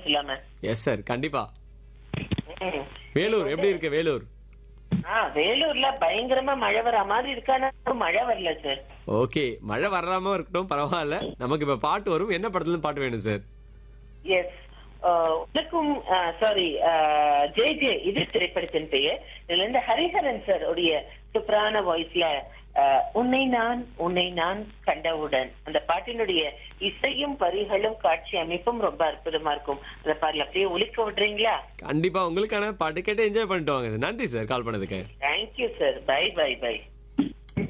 சொல்லாம yes sir கண்டிப்பா ம். வேலூர் எப்படி இருக்கு வேலூர் ஆ வேலூர்ல பயங்கரமா மழை வர மாதிரி இருக்கானா மழை வரல சார் ஓகே மழை வராம இருக்கட்டும் பரவாயில்ல நமக்கு இப்ப பாட்டு வரும் என்ன படத்துல இருந்து பாட்டு வேணும் சார் எஸ் உனக்கும் சாரி ஜே ஜே இது திரைப்படத்தின் பெயர் இதுல இருந்து ஹரிஹரன் சார் உடைய சூப்பரான வாய்ஸ்ல உன்னை நான் உன்னை நான் கண்டவுடன் அந்த பாட்டினுடைய இசையும் வரிகளும் காட்சி அமைப்பும் ரொம்ப அற்புதமா இருக்கும் அந்த பாடல அப்படியே ஒலிக்க விடுறீங்களா கண்டிப்பா உங்களுக்கான பாட்டு கேட்டு என்ஜாய் பண்ணிட்டு வாங்க நன்றி சார் கால் பண்ணதுக்கு thank you sir bye bye by